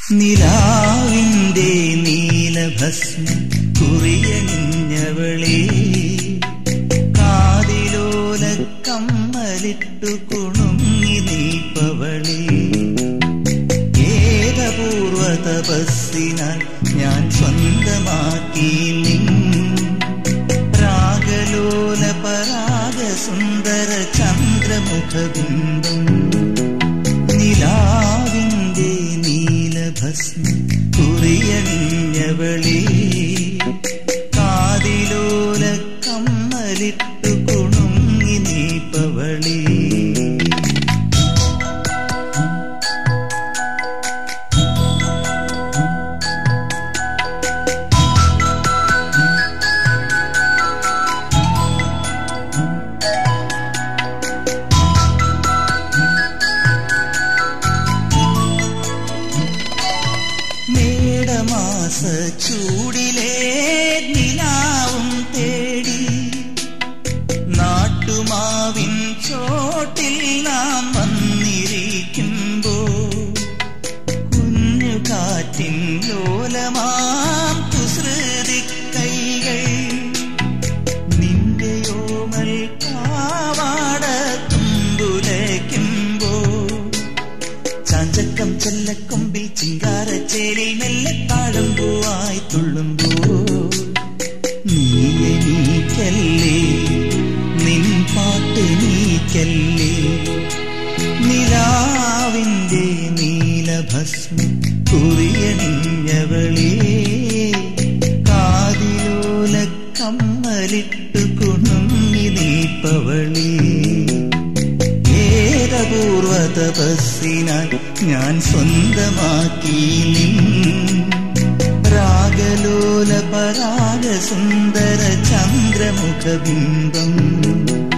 നിലാവിന്റെ നീലഭസ്മം കുറിയണിഞ്ഞവളേ കാതിലോല കമ്മലിട്ടു കുണുങ്ങി നീപ്പവളേ ഏകപൂർവ തപസ്സിനാൽ ഞാൻ സ്വന്തമാക്കി നിൻ രാഗലോല പരാഗ സുന്ദര ചന്ദ്രമുഖബിംബം നിലാവിന്റെ നീലഭസ്മം കുറിയണിഞ്ഞവളേ കാതിലോല കമ്മലിട്ടു കുണുങ്ങി നീപ്പവളേ മേടമാസ ചൂടിലേ നിലാവും തേടി നാട്ടുമാവിൻ ചോട്ടിൽ നാം വന്നിരിക്കുമ്പോ കുഞ്ഞു കാറ്റിൻ ലോലമാം കുസൃതി കൈകൾ നിന്റെയോമൽ പാവാട തുമ്പുലയ്ക്കുമ്പോ ചാഞ്ചക്കം ചെല്ലക്കൊമ്പിൽ ചിങ്കാരച്ചേരിൽ മെല്ലെ താഴമ്പൂവായി തുള്ളുമ്പോ നീ എനിക്കല്ലേ നിൻ പാട്ട് നീക്കല്ലേ നിലാവിന്റെ നീലഭസ്മം കുറിയണിഞ്ഞവളേ കാതിലോല കമ്മലിട്ടു കുണുങ്ങി നീപ്പവളേ ഏതപൂർവ തപസ്സിനാൽ ഞാൻ സ്വന്തമാക്കി നിൻ രാഗലോല പരാഗ സുന്ദര ചന്ദ്രമുഖബിംബം